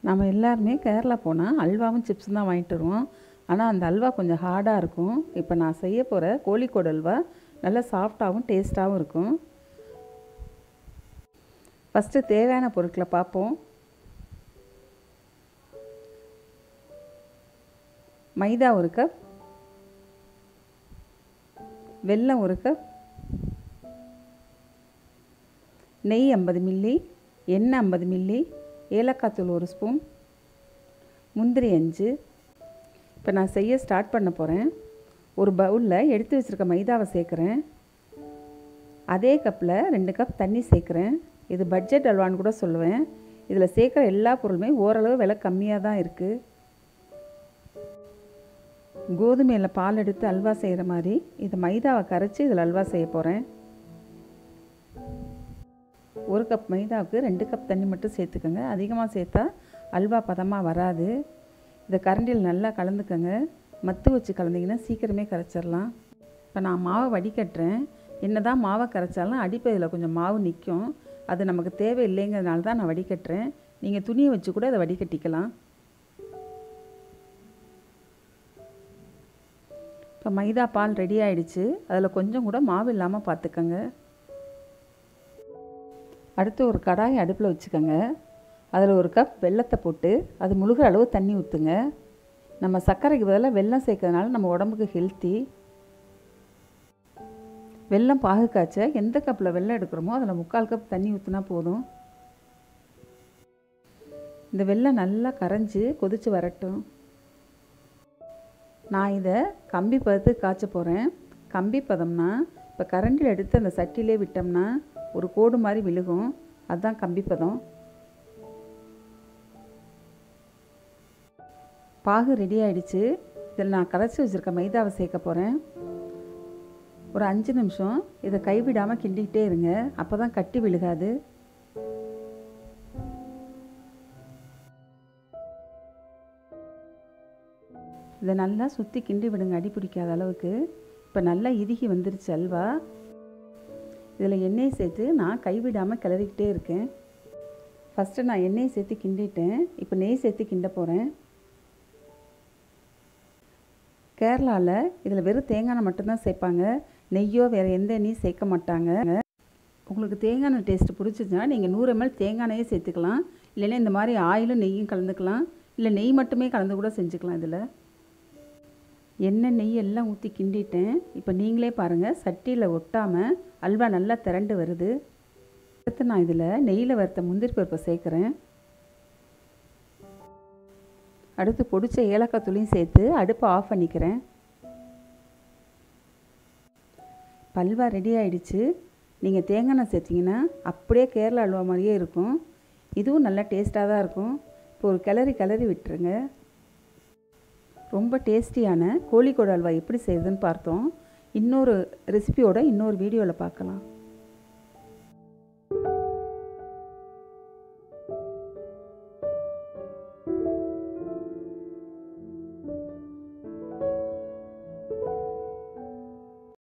நம்ம எல்லாருமே கேரளா போனால் அல்வாவும் சிப்ஸும் தான் வாங்கிட்டு வருவோம் ஆனால் அந்த அல்வா கொஞ்சம் ஹார்டாக இருக்கும் இப்போ நான் செய்ய போகிற கோழிக்கோடு அல்வா நல்லா சாஃப்டாகவும் டேஸ்ட்டாகவும் இருக்கும் ஃபஸ்ட்டு தேவையான பொருட்களை பார்ப்போம் மைதா ஒரு கப் வெல்லம் ஒரு கப் நெய் ஐம்பது மில்லி எண்ணெய் ஐம்பது மில்லி ஏலக்காய் தூள் ஒரு ஸ்பூன் முந்திரி அஞ்சு இப்போ நான் செய்ய ஸ்டார்ட் பண்ண போகிறேன் ஒரு பவுலில் எடுத்து வச்சுருக்க மைதாவை சேர்க்குறேன் அதே கப்பில் ரெண்டு கப் தண்ணி சேர்க்குறேன் இது பட்ஜெட் அல்வான்னு கூட சொல்லுவேன் இதில் சேர்க்குற எல்லா பொருளுமே ஓரளவு விலை கம்மியாக தான் இருக்குது கோதுமையில் பால் எடுத்து அல்வா செய்கிற மாதிரி இது மைதாவை கரைச்சி இதில் அல்வா செய்ய போகிறேன் ஒரு கப் மைதாவுக்கு ரெண்டு கப் தண்ணி மட்டும் சேர்த்துக்கோங்க அதிகமாக சேர்த்தா அல்வா பதமாக வராது இதை கரண்டியில் நல்லா கலந்துக்கோங்க மத்து வச்சு கலந்திங்கன்னா சீக்கிரமே கரைச்சிடலாம் இப்போ நான் மாவை வடிகட்டுறேன் என்ன தான் மாவை கரைச்சாலும் அடிப்பதில் கொஞ்சம் மாவு நிற்கும் அது நமக்கு தேவை இல்லைங்கிறதுனால தான் நான் வடிகட்டுறேன் நீங்கள் துணியை வச்சு கூட அதை வடிகட்டிக்கலாம் இப்போ மைதா பால் ரெடி ஆயிடுச்சு அதில் கொஞ்சம் கூட மாவு இல்லாமல் பார்த்துக்கோங்க அடுத்து ஒரு கடாய் அடுப்பில் வச்சுக்கோங்க அதில் ஒரு கப் வெள்ளத்தை போட்டு அது முழுகிற அளவு தண்ணி ஊற்றுங்க நம்ம சர்க்கரைக்கு பதிலாக வெல்லம் சேர்க்கறதுனால நம்ம உடம்புக்கு ஹெல்த்தி வெல்லம் பாகு காய்ச்ச எந்த கப்பில் வெல்லம் எடுக்கிறோமோ அதில் முக்கால் கப் தண்ணி ஊற்றினா போதும் இந்த வெல்லம் நல்லா கரைஞ்சி கொதித்து வரட்டும் நான் இதை கம்பி பதத்துக்கு காய்ச்ச போகிறேன் கம்பி பதம்னா இப்போ கரண்டில் எடுத்து அந்த சட்டிலே விட்டோம்னா ஒரு கோடு மாதிரி விழுகும் அதுதான் கம்பி பதம் பாகு ரெடி ஆயிடுச்சு இதில் நான் கரைச்சி வச்சுருக்க மைதாவை சேர்க்க போகிறேன் ஒரு அஞ்சு நிமிஷம் இதை கைவிடாமல் கிண்டிக்கிட்டே இருங்க அப்போ தான் கட்டி விழுகாது இதை நல்லா சுற்றி கிண்டி விடுங்க அடி பிடிக்காத அளவுக்கு இப்போ நல்லா இறுகி வந்துருச்சு அல்வா இதில் எண்ணெய் சேர்த்து நான் கைவிடாமல் கிளறிக்கிட்டே இருக்கேன் ஃபஸ்ட்டு நான் எண்ணெய் சேர்த்து கிண்டிட்டேன் இப்போ நெய் சேர்த்து கிண்ட போகிறேன் கேரளாவில் இதில் வெறும் தேங்காய் எண்ணெய் மட்டும்தான் சேர்ப்பாங்க நெய்யோ வேறு எந்த எண்ணெயும் சேர்க்க மாட்டாங்க உங்களுக்கு தேங்காய் எண்ணெய் டேஸ்ட்டு பிடிச்சிச்சுன்னா நீங்கள் நூறு எம்எல் தேங்காய் எண்ணெயே சேர்த்துக்கலாம் இல்லைன்னா இந்த மாதிரி ஆயிலும் நெய்யும் கலந்துக்கலாம் இல்லை நெய் மட்டுமே கலந்து கூட செஞ்சுக்கலாம் இதில் எண்ணெய் நெய் எல்லாம் ஊற்றி கிண்டிட்டேன் இப்போ நீங்களே பாருங்கள் சட்டியில் ஒட்டாமல் அல்வா நல்லா திரண்டு வருது அடுத்து நான் இதில் நெய்யில் வறுத்த முந்திரி பருப்பை சேர்க்குறேன் அடுத்து பொடிச்ச ஏலக்காய் தூளையும் சேர்த்து அடுப்பை ஆஃப் பண்ணிக்கிறேன் பல்வா ரெடி ஆயிடுச்சு நீங்கள் தேங்காய் எண்ணெய் சேர்த்திங்கன்னா அப்படியே கேரளா அல்வா மாதிரியே இருக்கும் இதுவும் நல்லா டேஸ்ட்டாக தான் இருக்கும் இப்போ ஒரு கிளறி கிளறி விட்டுருங்க ரொம்ப டேஸ்டியான கோழிக்கோடு அல்வா எப்படி செய்யுதுன்னு பார்த்தோம் இன்னொரு ரெசிபியோட இன்னொரு வீடியோவில் பார்க்கலாம்